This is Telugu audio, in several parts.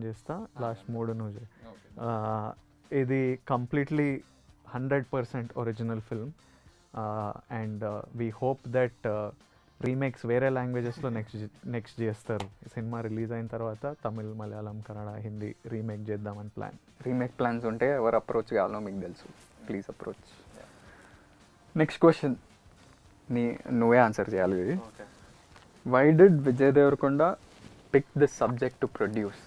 చేస్తా లాస్ట్ మూడు నువ్వు చేయి ఆ, ఇది completely hundred percent original film and we hope that remakes వేరే లాంగ్వేజెస్లో నెక్స్ట్ నెక్స్ట్ చేస్తారు ఈ సినిమా రిలీజ్ అయిన తర్వాత తమిళ్ మలయాళం కన్నడ హిందీ రీమేక్ చేద్దామని ప్లాన్ రీమేక్ ప్లాన్స్ ఉంటే ఎవరు అప్రోచ్ కావాలో మీకు తెలుసు ప్లీజ్ అప్రోచ్ నెక్స్ట్ క్వశ్చన్ నీ నువ్వే ఆన్సర్ చేయాలి ఇది why did Vijay Deverakonda pick this subject to produce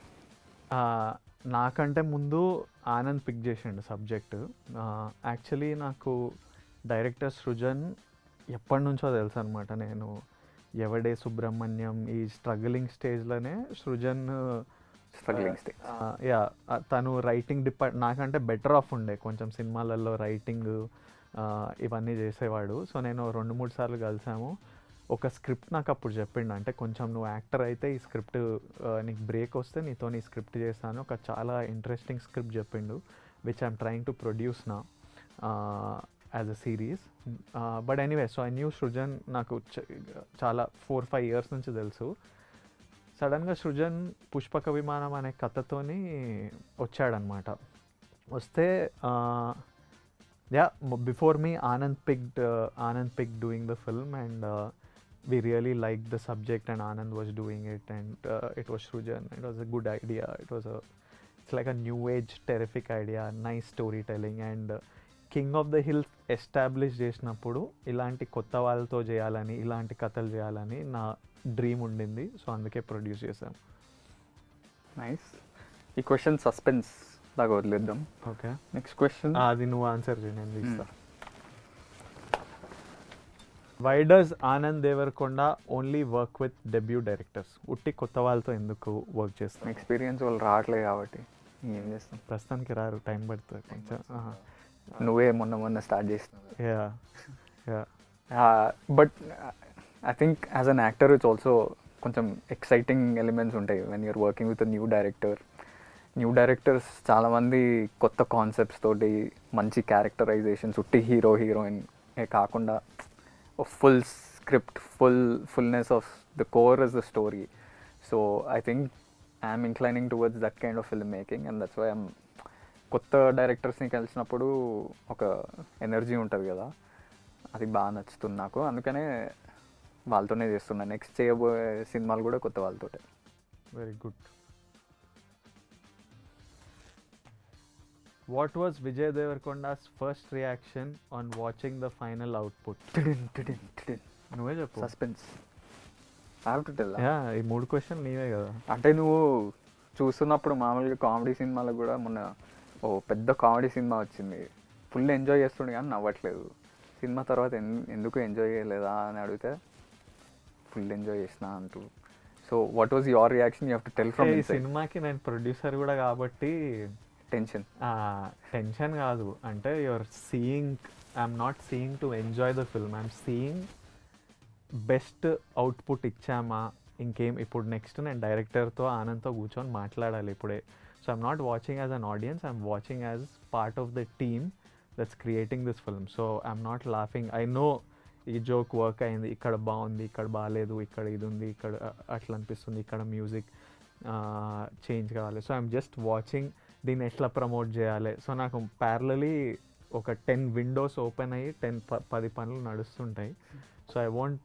నాకంటే ముందు ఆనంద్ పిక్ చేసిండు సబ్జెక్ట్ యాక్చువల్లీ నాకు డైరెక్టర్ సృజన్ ఎప్పటి నుంచో తెలుసు అనమాట నేను ఎవడే సుబ్రహ్మణ్యం ఈ స్ట్రగ్లింగ్ స్టేజ్లోనే సృజన్ స్ట్రగ్లింగ్ స్టే యా తను రైటింగ్ డిపార్ట్ నాకంటే బెటర్ ఆఫ్ ఉండే కొంచెం సినిమాలలో రైటింగ్ ఇవన్నీ చేసేవాడు సో నేను రెండు మూడు సార్లు కలిసాము ఒక స్క్రిప్ట్ నాకు అప్పుడు చెప్పిండు అంటే కొంచెం నువ్వు యాక్టర్ అయితే ఈ స్క్రిప్ట్ నీకు బ్రేక్ వస్తే నీతో నీ స్క్రిప్ట్ చేస్తాను ఒక చాలా ఇంట్రెస్టింగ్ స్క్రిప్ట్ చెప్పిండు which I'm trying to produce నా as a series but anyway so I knew Srujan నాకు చ- చాలా ఫోర్ ఫైవ్ ఇయర్స్ నుంచి తెలుసు సడన్గా సృజన్ పుష్పక విమానం అనే కథతోని వచ్చాడనమాట వస్తే yeah before me Anand picked Anand pick doing the film and we really liked the subject and Anand was doing it and uh, it was Srujan. It was a good idea. It was a it's like a new age terrific idea, nice storytelling and uh, king of the hills establish చేసినప్పుడు ఇలాంటి కొత్త వాళ్ళతో చేయాలని ఇలాంటి కథలు చేయాలని నా డ్రీమ్ ఉండింది సో అందుకే ప్రొడ్యూస్ చేశాం నైస్ ఈ క్వశ్చన్ సస్పెన్స్ లాగా వదిలేద్దాం ఓకే నెక్స్ట్ క్వశ్చన్ అది నువ్వు ఆన్సర్ చేయి నేను తీస్తా why does Anand Deverakonda only work with debut directors ఉట్టి కొత్త వాళ్ళతో ఎందుకు వర్క్ చేస్తాం ఎక్స్పీరియన్స్ వాళ్ళు రావట్లేదు కాబట్టి ఏం చేస్తాం ప్రస్తుతానికి రారు టైం పడుతుంది కొంచెం నువ్వే మొన్న మొన్న స్టార్ట్ చేస్తున్నావు yeah yeah but I think as an actor it's also కొంచెం ఎక్సైటింగ్ ఎలిమెంట్స్ ఉంటాయి when you're working with new director new directors చాలామంది కొత్త కాన్సెప్ట్స్ తోటి మంచి క్యారెక్టరైజేషన్స్ ఉట్టి హీరో హీరోయిన్ కాకుండా full script full fullness of the core is the story so I think I'm inclining towards that kind of film making and that's why I'm కొత్త డైరెక్టర్స్ని కలిసినప్పుడు ఒక ఎనర్జీ ఉంటుంది కదా అది బాగా నచ్చుతుంది నాకు అందుకనే వాళ్ళతోనే చేస్తున్నా నెక్స్ట్ చేయబోయే సినిమాలు కూడా కొత్త వాళ్ళతోటే very good what was Vijay Deverakonda's first reaction on watching the final output నువ్వే చెప్పు suspense have to tell yeah ఈ మూడు క్వశ్చన్ నీవే కదా అంటే నువ్వు చూస్తున్నప్పుడు మామూలుగా కామెడీ సినిమాలకు కూడా మొన్న ఓ పెద్ద కామెడీ సినిమా వచ్చింది ఫుల్ ఎంజాయ్ చేస్తుండే కానీ నవ్వట్లేదు సినిమా తర్వాత ఎన్- ఎందుకు ఎంజాయ్ చేయలేదా అని అడిగితే ఫుల్ ఎంజాయ్ చేసిన అంటూ so what was your reaction you have to tell from ఈ సినిమాకి నేను ప్రొడ్యూసర్ కూడా కాబట్టి టెన్షన్ టెన్షన్ కాదు అంటే you're seeing I'm not seeing to enjoy the film I'm seeing best output ఇచ్చామా ఇంకేం ఇప్పుడు నెక్స్ట్ నేను డైరెక్టర్తో ఆనంద్తో కూర్చొని మాట్లాడాలి ఇప్పుడే so I'm not watching as an audience I'm watching as part of the team that's creating this film so I'm not laughing I know ఈ జోక్ వర్క్ అయింది ఇక్కడ బాగుంది ఇక్కడ బాగాలేదు ఇక్కడ ఇది ఉంది ఇక్కడ అ- అట్లా అనిపిస్తుంది ఇక్కడ మ్యూజిక్ చేంజ్ కావాలి సో ఐఎమ్ జస్ట్ వాచింగ్ దీన్ని ఎట్లా ప్రమోట్ చేయాలి సో నాకు ప్యారలీ ఒక టెన్ విండోస్ ఓపెన్ అయ్యి టెన్ పది పనులు నడుస్తుంటాయి సో ఐ వాంట్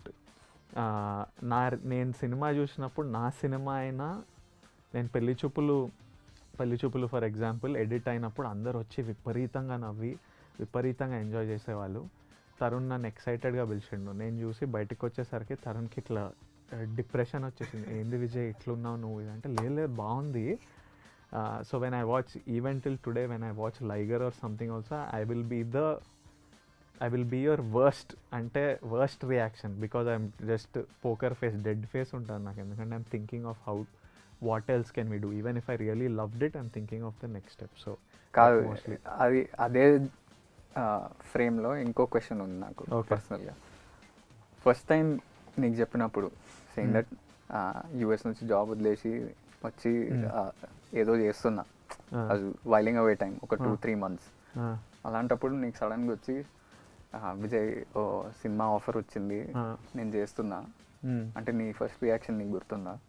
నా నేను సినిమా చూసినప్పుడు నా సినిమా అయినా నేను పెళ్లి చూపులు పెళ్లి చూపులు ఫర్ ఎగ్జాంపుల్ ఎడిట్ అయినప్పుడు అందరు వచ్చి విపరీతంగా నవ్వి విపరీతంగా ఎంజాయ్ చేసేవాళ్ళు తరుణ్ నన్ను ఎక్సైటెడ్గా పిలిచిండు నేను చూసి బయటకు వచ్చేసరికి తరుణ్కి ఇట్లా డిప్రెషన్ వచ్చేసింది ఏంది విజయ్ ఇట్లున్నావు నువ్వు ఇది అంటే లేదు లేదు బాగుంది so when I watch even till today when I watch Liger or something also I will be the I will be your worst అంటే worst reaction because I'm just poker face dead face ఉంటుంది నాకు ఎందుకంటే I'm thinking of how what else can we do even if I really loved it I'm thinking of the next step so కాదు mostly. అది అదే ఫ్రేమ్లో ఇంకో క్వశ్చన్ ఉంది నాకు Okay. పర్సనల్గా ఫస్ట్ టైం నీకు చెప్పినప్పుడు సెయింగ్ Hmm. దట్ యూఎస్ నుంచి జాబ్ వదిలేసి వచ్చి Hmm. ఆ, ఏదో చేస్తున్నా అది వైలింగ్ అవే టైం ఒక టూ Ah. త్రీ మంత్స్ అలాంటప్పుడు నీకు సడన్గా వచ్చి ఆ, విజయ్ ఓ సినిమా ఆఫర్ వచ్చింది నేను చేస్తున్నా అంటే నీ ఫస్ట్ రియాక్షన్ నీకు గుర్తుందా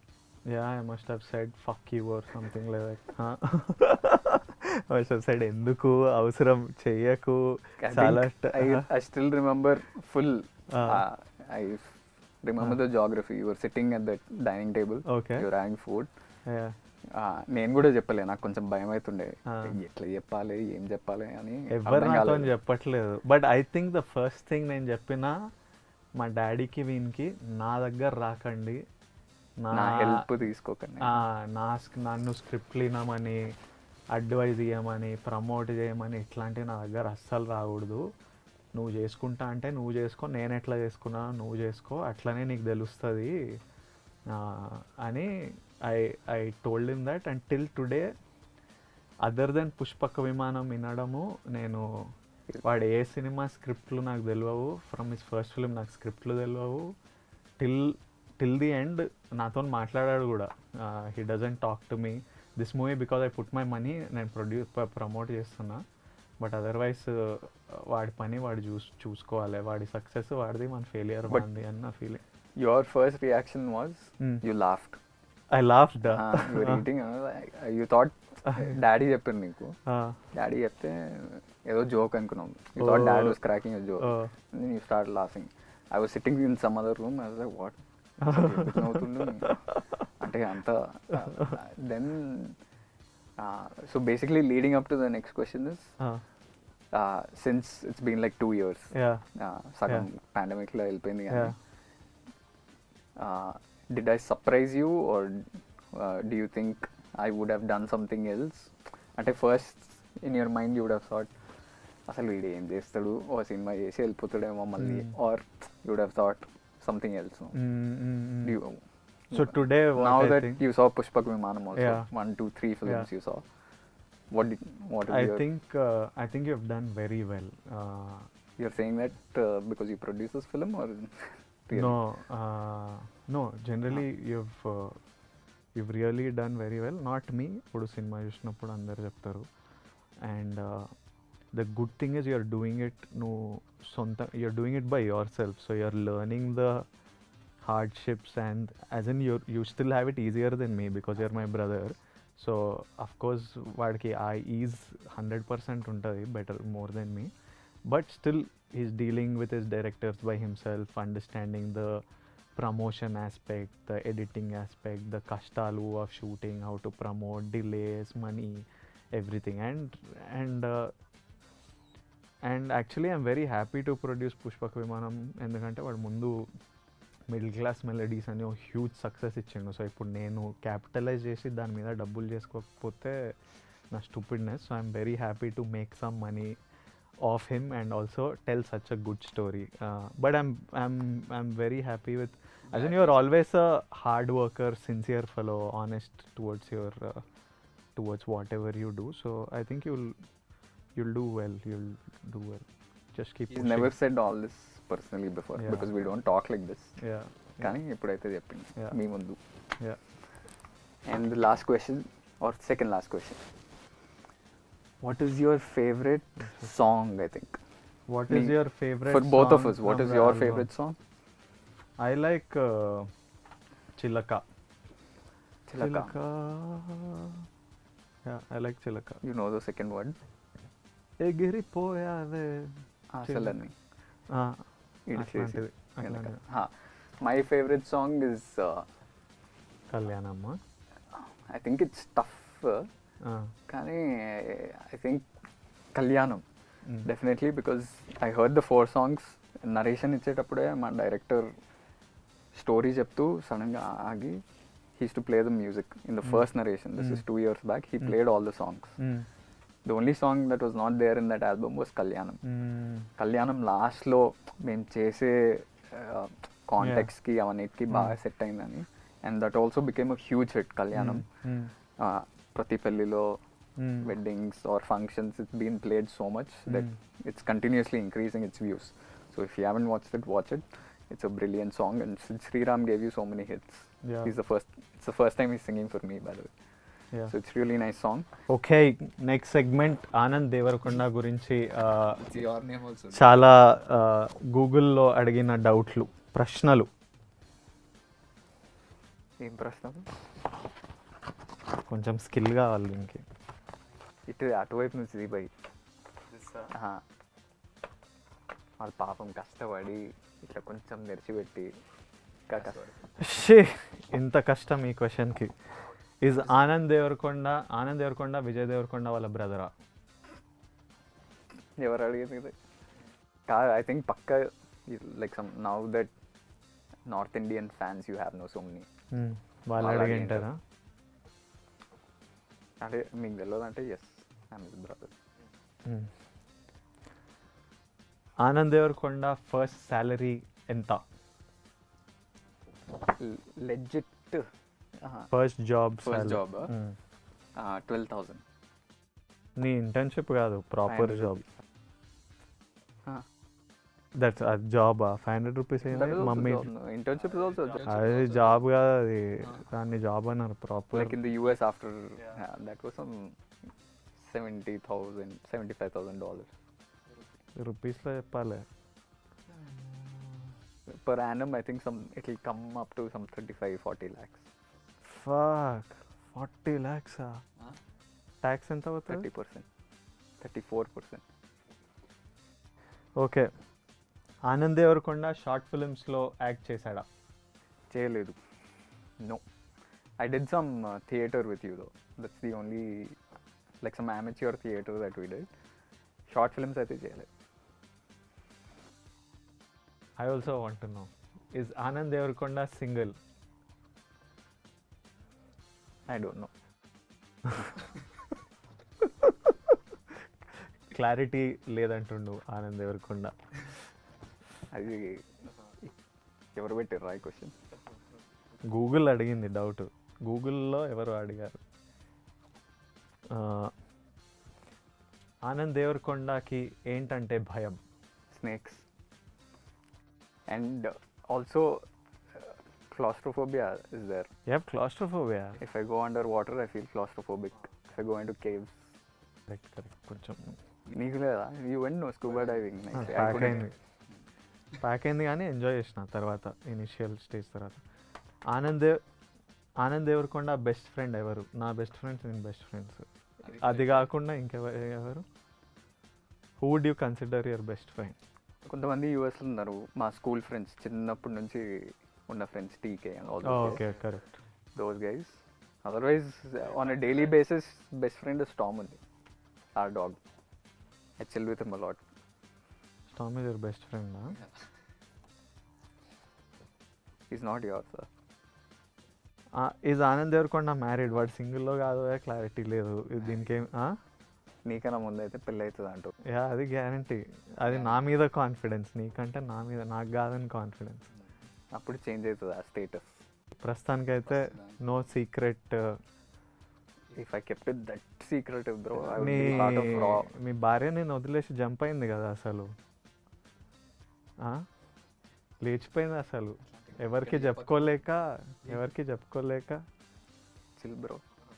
Yeah, I must have said fuck you or something like that. Huh? I must have said ఎందుకు అవసరం చెయ్యకు I చాలా think I, I still remember full. Ah. Uh, I remember Ah. the geography. You were sitting at the dining table. Okay. You were having food. Yeah. Ah, నేను కూడా చెప్పలే నాకు కొంచెం భయం అవుతుండే Ah. ఎట్లా చెప్పాలి ఏం చెప్పాలి అని ఎవరు అర్థం నాతో కాలేదు. చెప్పట్లేదు but I think the first thing నేను చెప్పిన మా డాడీకి వీనికి నా దగ్గర రాకండి నా హెల్ప్ తీసుకోకండి ఆ, నా స్క్- నన్ను స్క్రిప్ట్లు వినమని అడ్వైజ్ ఇవ్వమని ప్రమోట్ చేయమని ఇట్లాంటివి నా దగ్గర అస్సలు రాకూడదు నువ్వు చేసుకుంటా అంటే నువ్వు చేసుకో నేను ఎట్లా చేసుకున్నా నువ్వు చేసుకో అట్లనే నీకు తెలుస్తుంది అని I I told in that and till today other than Pushpaka Vimanam వినడము నేను వాడు ఏ సినిమా స్క్రిప్ట్లు నాకు తెలియవు ఫ్రమ్ హిస్ ఫస్ట్ ఫిలిం నాకు స్క్రిప్ట్లు తెలియవు టిల్ టిల్ ది ఎండ్ నాతో మాట్లాడాడు కూడా he doesn't talk to me this movie because I put my money నేను ప్రొడ్యూస్ ప్రమోట్ చేస్తున్నా బట్ అదర్వైజ్ వాడి పని వాడు చూస్ చూసుకోవాలి వాడి సక్సెస్ వాడిది మన ఫెయిలియర్ But- వాడిది అన్న feeling your first reaction was Hmm. You laughed I laughed you're eating you thought daddy చెప్పారు నీకు డాడీ చెప్తే ఏదో జోక్ అనుకున్నాం you thought daddy was cracking joke Oh. You start laughing I was sitting in some other room I was what అవుతుండు అంటే అంత then so basically leading up to the next question is since it's been like two years yeah సగం pandemic లో వెళ్ళిపోయింది కానీ did I surprise you or do you think I would have done something else అంటే first in your mind you would have thought అసలు వీడు ఏం చేస్తాడు ఓ సినిమా చేసి వెళ్ళిపోతాడేమో మళ్ళీ Mm. Or you would have thought something else so today now that you saw Pushpak Vimanam also Yeah. One two three films Yeah. You saw what what I think uh, I think you have done very well. Uh, you're saying that because you produce this film or No, uh, no. Generally, you've uh, you've really done very well. Not me. ఇప్పుడు సినిమా చూసినప్పుడు అందరు చెప్తారు and the good thing is you're doing it నువ్వు సొంత you're doing it by yourself so you're learning the hardships and as in you you still have it easier than me because you're my brother so of course వాడికి ఆ ఈజ్ హండ్రెడ్ పర్సెంట్ ఉంటుంది better more than me but still he's dealing with his directors by himself understanding the promotion aspect the editing aspect the kashtalu of shooting how to promote delays money everything and and uh, and actually I'm very happy to produce Pushpaka Vimanam ఎందుకంటే వాడు ముందు మిడిల్ క్లాస్ మెలడీస్ అని ఒక హ్యూజ్ సక్సెస్ ఇచ్చిండు సో ఇప్పుడు నేను క్యాపిటలైజ్ చేసి దాని మీద డబ్బులు చేసుకోకపోతే నా stupidness so I'm very happy to make some money off him and also tell such a good story but I'm I'm I'm very happy with as in you're always a hard worker sincere fellow honest towards your uh, towards whatever you do so i think you'll you'll do well you'll do well just keep He's pushing. never said all this personally before Yeah. because we don't talk like this. yeah కానీ ఇప్పుడైతే చెప్పింది Yeah. మీ ముందు yeah and last question or second last question what is your favourite song I think what Me- is your favorite for both of song us what from is the your album? Favourite song i like uh, chilaka Chilaka yeah i like chilaka you know the second word ఎగిరిపోయావే అసలని Ah, అట్లాంటిది అట్లాంటిది మై ఫేవరెట్ సాంగ్ ఇస్ కళ్యాణమ్మ I think it's tough Ah, కానీ I think Kalyanam mm. Definitely because I heard the four songs narration ఇచ్చేటప్పుడే మా డైరెక్టర్ స్టోరీ చెప్తూ సడన్గా ఆగి he's to play the music in the Mm. First narration this is Mm. Two years back he Mm. Played all the songs Mm. The only song that was not there in that album was Kalyanam Mm. Kalyanam లాస్ట్లో మేము చేసే కాంటెక్స్కి అవన్నిటికి Mm. బాగా సెట్ అయిందని and that also became a huge hit Kalyanam Mm. Uh, ప్రతి పెళ్లిలో Mm. weddings or functions it's been played so much that Mm. it's continuously increasing its views so if you haven't watched it watch it it's a brilliant song and Sid Sriram gave you so many hits Yeah. he's the first it's the first time he's singing for me by the way Yeah. so it's really nice song okay next segment Anand Devarakonda గురించి ఆ, your name also చాలా గూగుల్లో అడిగిన డౌట్లు ప్రశ్నలు ఏం ప్రశ్న కొంచెం స్కిల్ కావాలి దీనికి ఇటు అటువైపు నుంచి ఇది పోయి వాళ్ళ పాపం కష్టపడి ఇట్లా కొంచెం తెరిచిపెట్టి ఇంకా కష్టపడి షే ఇంత కష్టం ఈ క్వశ్చన్కి ఈజ్ ఆనంద్ దేవరకొండ ఆనంద్ దేవరకొండ విజయ్ దేవరకొండ వాళ్ళ బ్రదరా ఎవరు అడిగింది ఇది కాదు ఐ థింక్ పక్క like some now that north Indian fans you have know so many వాళ్ళు అలాగే అడిగింటారా అంటే మీకు తెలియదు అంటే ఎస్ ఐమ్ బ్రదర్ మ్మ్. ఆనంద్ దేవరకొండ ఫస్ట్ శాలరీ ఎంత legit first job First job, ah? Twelve thousand నీ ఇంటర్న్షిప్ కాదు ప్రాపర్ జాబ్ దట్స్ అది జాబ్ ఫైవ్ హండ్రెడ్ రూపీస్ అయింది మమ్మీ ఇంటర్న్షిప్ ఇస్ ఆల్సో అది జాబ్ కాదు అది దాన్ని జాబ్ అన్నారు proper like in the US after that was some seventy thousand seventy five thousand dollars రూపీస్లో చెప్పాలి per annum I think some it will come up to some thirty five forty lakhs ఫాక్ ఫార్టీ ల్యాక్సా ట్యాక్స్ ఎంత థర్టీ అవుతుంది percent thirty four percent okay Anand Devarakonda short ఫిల్మ్స్లో యాక్ట్ చేశాడా చేయలేదు no I did some theatre with you though that's the only like some amateur theatre that we did short films అయితే చేయలేదు I also want know is Anand Devarakonda single I don't know clarity లేదంటుండు ఆనంద్ దేవరకొండ అది ఎవరు పెట్టారు ఈ క్వశ్చన్ గూగుల్ అడిగింది డౌట్ గూగుల్లో ఎవరు అడిగారు ఆ, ఆనంద్ దేవరకొండకి ఏంటంటే భయం snakes and also uh, claustrophobia is there yup claustrophobia if i go underwater i feel claustrophobic if i go into caves correct correct కొంచెం నీకు లేదా you went know scuba diving pack అయింది ప్యాక్ అయింది కానీ ఎంజాయ్ చేసిన తర్వాత ఇనిషియల్ స్టేజ్ తర్వాత ఆనంద్ దేవ్ ఆనంద్ దేవరకొండ బెస్ట్ ఫ్రెండ్ ఎవరు నా బెస్ట్ ఫ్రెండ్స్ నేను బెస్ట్ ఫ్రెండ్స్ అది కాకుండా ఇంకెవరు ఎవరు who would you consider your best friend కొంతమంది యూఎస్లో ఉన్నారు మా స్కూల్ ఫ్రెండ్స్ చిన్నప్పటి నుంచి ఉన్న friends TK and all okay correct those guys otherwise on a daily basis best friend Storm ఉంది ఆ dog I chill with him a lot Storm is your best friend is not your sir is Anand Devarakonda married వాడు సింగిల్లో కాదు క్లారిటీ లేదు ఇది దీనికేం నీకన్నా ముందు అయితే పెళ్ళి అవుతుంది అంటూ యా అది గ్యారంటీ అది నా మీద కాన్ఫిడెన్స్ నీకంటే నా మీద నాకు కాదని కాన్ఫిడెన్స్ అప్పుడు చేంజ్ అవుతుంది ఆ స్టేటస్ ప్రస్తుతానికైతే no secret if I kept it that secret bro నీ మీ భార్య నేను వదిలేసి జంప్ అయింది కదా అసలు ఆ? లేచిపోయింది అసలు ఎవరికి చెప్పుకోలేక ఎవరికి చెప్పుకోలేక chill bro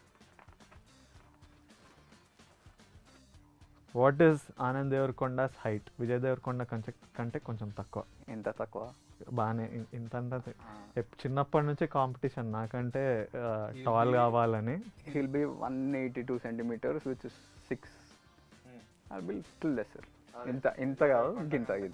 what is Anand Devarakonda's height Vijay Devarakonda కంటే కంటే కొంచెం తక్కువ ఎంత తక్కువ బాగానే ఇ- ఇంత అంత ఎప్- చిన్నప్పటి నుంచి కాంపిటీషన్ నాకంటే టాల్ కావాలని he'll be one eighty two centimetres which six I be little lesser ఇంత ఇంత కాదు ఇంత ఇంత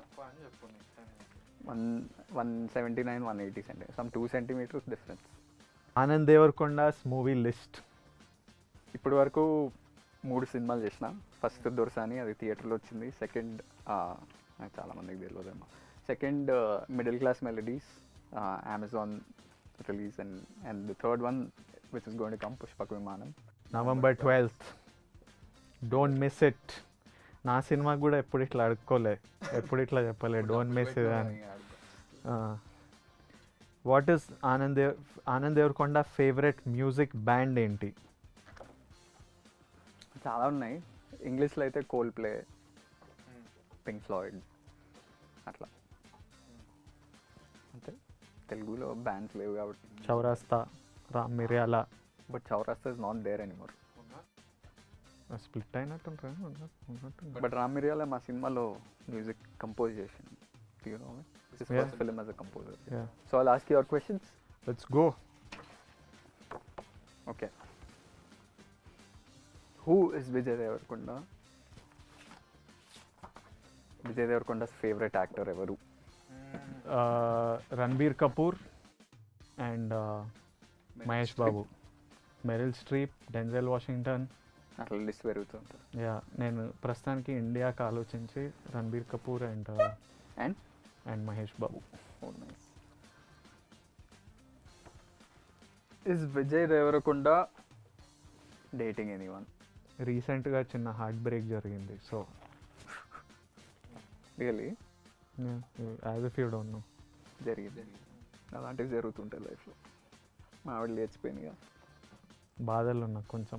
one one seventy nine one eighty centi some two centimetres difference Anand Devarakonda's movie list ఇప్పటి వరకు మూడు సినిమాలు చేసిన ఫస్ట్ దొరసాని అది థియేటర్లో వచ్చింది సెకండ్ నాకు చాలా మందికి తెలియదేమో second middle class melodies Amazon release and and the third one which is going to come Pushpaka Vimanam November twelfth don't miss it నా సినిమాకి కూడా ఎప్పుడు ఇట్లా అడుక్కోలే ఎప్పుడు ఇట్లా చెప్పలే డోంట్ మిస్ ఇట్ అని what is Anand Dev Anand Devarakonda favourite music band ఏంటి చాలా ఉన్నాయి ఇంగ్లీష్లో అయితే కోల్ ప్లే పింక్ ఫ్లాయిడ్ అట్లా అంతే తెలుగులో బ్యాండ్స్ లేవు కాబట్టి Chowraasta Ram Miryala but Chowraasta is not there anymore split అయినట్టు ఉన్నట్టు బట్ రామ్ మిరియాల మా సినిమాలో మ్యూజిక్ కంపోజ్ చేసింది Yeah. Film as a composer Yeah. So I'll ask your questions let's go okay who is Vijay Devarakonda Vijay Devarakonda's favourite actor ఎవరు Ranbir Kapoor and Mahesh Babu Meryl Streep Denzel Washington అట్లా లిస్ట్ పెరుగుతుంటుంది యా నేను ప్రస్తుతానికి ఇండియాకి ఆలోచించి Ranbir Kapoor and and and Mahesh Babu oh nice is Vijay Devarakonda dating any one రీసెంట్గా చిన్న హార్ట్ బ్రేక్ జరిగింది so really as if you don't know జరిగింది అలాంటివి జరుగుతుంటాయి లైఫ్లో మా ఆవిడ లేచిపోయింది కదా బాధలు ఉన్నా కొంచెం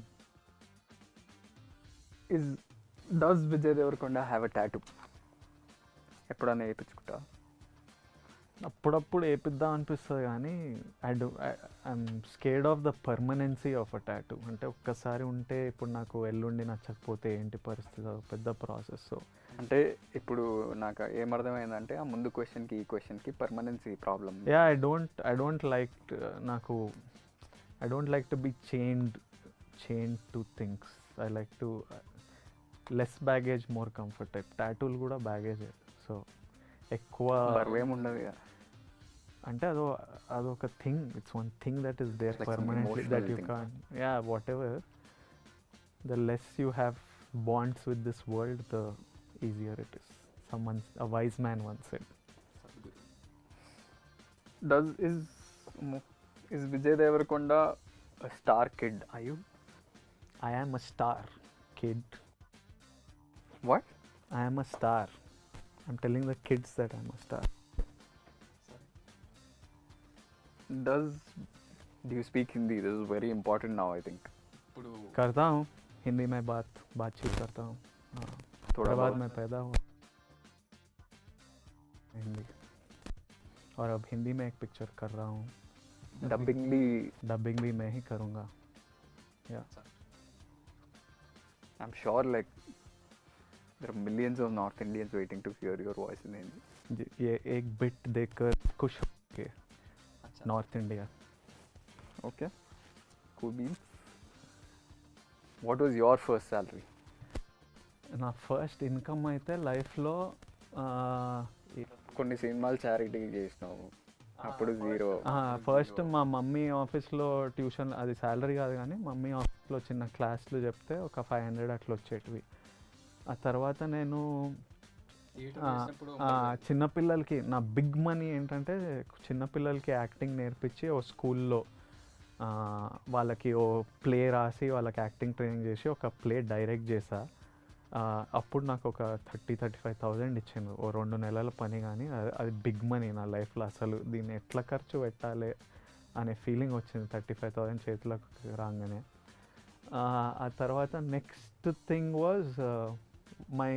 is does Vijay Devarakonda have a tattoo ఎప్పుడన్నా వేయించుకుంటా అప్పుడప్పుడు వేపిద్దాం అనిపిస్తుంది కానీ I do I'm scared of the permanency of a tattoo అంటే ఒక్కసారి ఉంటే ఇప్పుడు నాకు ఎల్లుండి నచ్చకపోతే ఏంటి పరిస్థితి అది ఒక పెద్ద ప్రాసెస్ సో అంటే ఇప్పుడు నాకు ఏమర్థమైందంటే ఆ ముందు క్వశ్చన్కి ఈ క్వశ్చన్కి permanency problem yeah I don't I don't like నాకు I don't like to be chained chain to things I like to less baggage more comfort type టాటూలు కూడా బ్యాగేజ్ సో ఎక్కువ బరువేముండదు కదా అంటే అదో అదొక thing it's one thing that is there Like some permanently emotional that you thing. Can yeah whatever the less you have bonds with this world the easier it is someone a wise man one said does is is Vijay Devarakonda star kid అయ్యూ I am a star kid what I am a star. I'm telling the kids that I'm a star. Does do you speak Hindi this is very important now I think ఇప్పుడు करता हूँ हिंदी में बात बातचीत करता हूँ हाँ थोड़ा बाद बहुत में पैदा हुआ हिंदी और अब हिंदी में एक पिक्चर कर रहा हूँ డబ్బింగ్ బి डबिंग भी मैं ही करूँगा या I'm sure like there are millions of north Indians waiting to hear your voice in Hindi ये- ये एक बिट देखकर खुश हो के north India okay cool beans what was your first salary నా ఫస్ట్ ఇన్కమ్ అయితే లైఫ్లో కొన్ని సినిమాలు చారిటీకి చేసినావు అప్పుడు జీరో ఫస్ట్ మా మమ్మీ ఆఫీస్లో ట్యూషన్ అది శాలరీ కాదు కానీ మమ్మీ ఆఫీస్లో చిన్న క్లాసులు చెప్తే ఒక ఫైవ్ హండ్రెడ్ అట్లా వచ్చేటివి ఆ తర్వాత నేను ఆ, ఆ, చిన్నపిల్లలకి నా బిగ్ మనీ ఏంటంటే చిన్నపిల్లలకి యాక్టింగ్ నేర్పించి ఓ స్కూల్లో ఆ, వాళ్ళకి ఓ ప్లే రాసి వాళ్ళకి యాక్టింగ్ ట్రైనింగ్ చేసి ఒక ప్లే డైరెక్ట్ చేసా ఆ, అప్పుడు నాకు ఒక థర్టీ థర్టీ ఫైవ్ థౌజండ్ ఇచ్చింది ఓ రెండు నెలల పని కానీ అది- అది బిగ్ మనీ నా లైఫ్లో అసలు దీన్ని ఎట్లా ఖర్చు పెట్టాలి అనే ఫీలింగ్ వచ్చింది థర్టీ ఫైవ్ థౌజండ్ చేతిలోకి రాగానే ఆ, ఆ తర్వాత next thing was my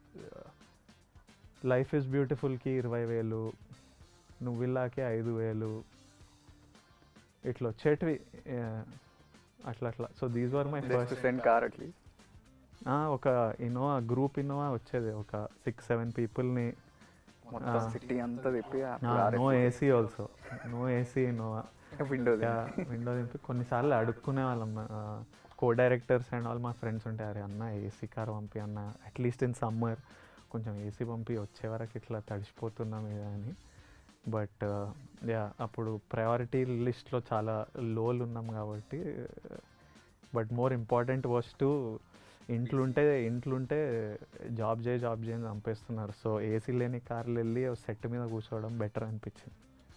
life is బ్యూటిఫుల్కి ఇరవై వేలు నువ్విల్లాకి ఐదు వేలు ఇట్లా వచ్చేటివి ఆ, అట్లా అట్లా so these were my first send car at least ఒక ఇన్నోవా గ్రూప్ ఇన్నోవా వచ్చేది ఒక సిక్స్ సెవెన్ పీపుల్ని మొత్తం ఆ. సిటీ అంతా తిప్పి no AC also no AC Innova window window దింపి కొన్నిసార్లు అడుక్కునే వాళ్ళం కో డైరెక్టర్స్ అండ్ ఆల్ మా ఫ్రెండ్స్ ఉంటే అరే అన్న ఏసీ కార్ పంపి అన్న అట్లీస్ట్ ఇన్ సమ్మర్ కొంచెం ఏసీ పంపి వచ్చే వరకు ఇట్లా తడిసిపోతున్నాం ఇది అని బట్ యా అప్పుడు ప్రయారిటీ లిస్ట్లో చాలా లోలు ఉన్నాం కాబట్టి but more important was to ఇంట్లుంటే ఇంట్లుంటే జాబ్ చేయి జాబ్ చేయని చంపేస్తున్నారు సో ఏసీ లేని కార్లు వెళ్ళి సెట్ మీద కూర్చోవడం బెటర్ అనిపించింది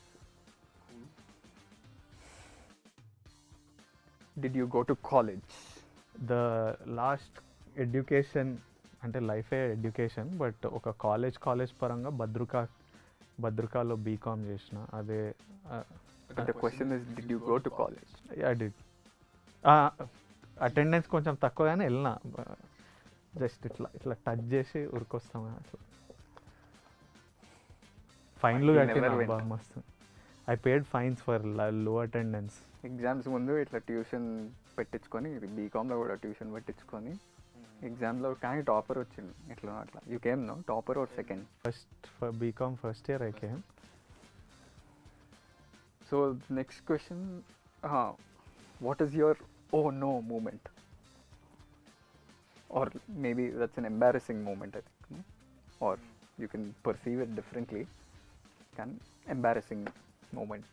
did you go to college the last education అంటే లైఫే ఎడ్యుకేషన్ బట్ ఒక కాలేజ్ కాలేజ్ పరంగా భద్రకా భద్రకాలో బీకామ్ చేసిన అదే but the question is did you go to college అది అటెండెన్స్ కొంచెం తక్కువగానే వెళ్ళిన జస్ట్ ఇట్లా ఇట్లా టచ్ చేసి ఉరికొస్తాం అట్లా ఫైన్లు You కట్టిన never went. అబ్బా మస్తు I paid fines for low attendance exams ముందు ఇట్లా ట్యూషన్ పెట్టించుకొని బీకామ్లో కూడా ట్యూషన్ పెట్టించుకొని ఎగ్జామ్లో కానీ టాపర్ వచ్చిండు ఎట్లా అట్లా you came no topper or second first BCom first year I came so next question what is your oh no moment? Or maybe that's an embarrassing moment, I think. no? Or you can perceive it differently. Can embarrassing moment.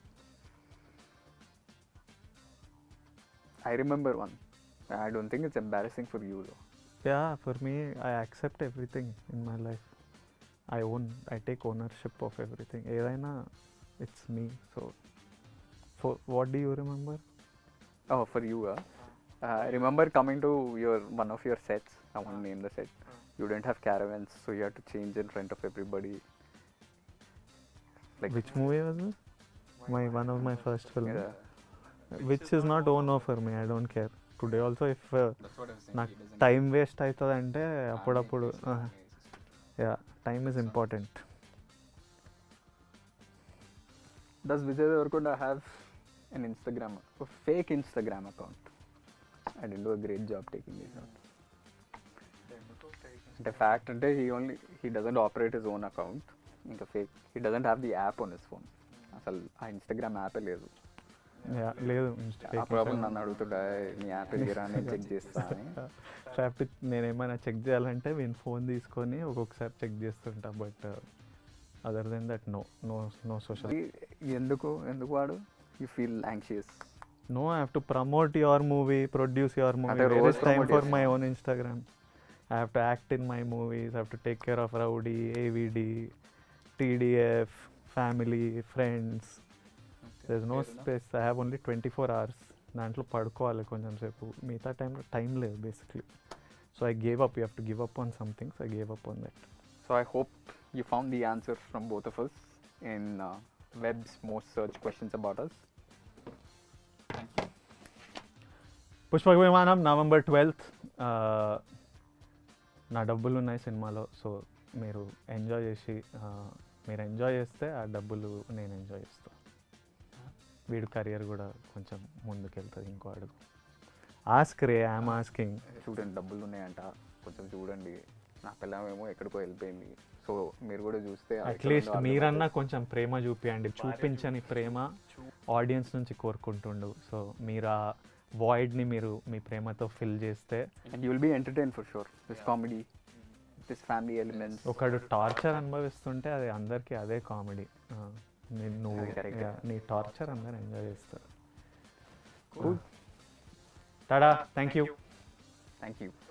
I remember one. I don't think it's embarrassing for you though. Yeah, for me, I accept everything in my life. I own, I take ownership of everything. ఏదైనా it's me. So, for what do you remember? Oh, for you, uh, uh, I remember coming to your one of your sets. I won't name the set. You didn't have caravans, so you had to change in front of everybody. Like Which movie was it? My one of my first film. yeah. Which is not oh no for me. I don't care. Today also, if uh, That's what I was saying. నాకు he doesn't టైం వేస్ట్ అవుతుంది అంటే Ah, అప్పుడప్పుడు make this one basis. యా time is important Does Vijay Devarkonda have an Instagram, a fake Instagram account? I didn't do a great job taking this out. The fact అంటే he only he doesn't operate his own account. ఇంకా fake he doesn't have the app on his phone. అసలు ఆ ఇన్స్టాగ్రామ్ యాపే లేదు యా లేదు అప్పుడప్పుడు నన్ను అడుగుతుంటా నీ యాప్ లేరా నేను చెక్ చేస్తా అని ట్రాఫిక్ నేను ఏమైనా చెక్ చేయాలంటే నేను ఫోన్ తీసుకొని ఒక్కొక్కసారి చెక్ చేస్తుంటా but other then that no no no social ఎందుకు ఎందుకు వాడు you feel anxious no I have to promote your movie produce your movie అంటే వేర్ రోజు is time promote for my చేస్తావా? Own Instagram I have to act in my movies have to take care of rowdy AVD TDF family friends Okay, there no fair enough. Space I have only twenty four hours దాంట్లో పడుకోవాలి కొంచెం సేపు మిగతా టైంలో టైం లేదు basically so I gave up you have to give up on somethings I gave up on that So I hope you found the answer from both of us in uh, Web's most searched questions about us. Pushpaka Vimanam November twelfth నా డబ్బులు ఉన్నాయి సినిమాలో సో మీరు ఎంజాయ్ చేసి ఆ, మీరు ఎంజాయ్ చేస్తే ఆ డబ్బులు నేను ఎంజాయ్ చేస్తాను వీడి కెరియర్ కూడా కొంచెం ముందుకెళ్తుంది ఇంకో అడుగు ఆస్క్ రే ఐఎమ్ ఆస్కింగ్ చూడండి డబ్బులు ఉన్నాయంట కొంచెం చూడండి నా పిల్లమేమో ఎక్కడికో వెళ్ళిపోయింది సో మీరు కూడా చూస్తే అది ఎక్కడ అట్లీస్ట్ ఉందో అర్థం మీరన్నా అవుతుంది. కొంచెం ప్రేమ చూపియండి చూపించని ప్రేమ ఆడియన్స్ నుంచి కోరుకుంటుండు సో మీరు ఆ వాయిడ్ని మీరు మీ ప్రేమతో ఫిల్ చేస్తే And you will be entertained for sure. This comedy, this family elements. ఒకడు టార్చర్ అనుభవిస్తుంటే అది అందరికీ అదే కామెడీ నువ్వు అది correct. yeah, నీ టార్చర్ అందరు ఎంజాయ్ చేస్తారు Cool. Tada thank you Thank you.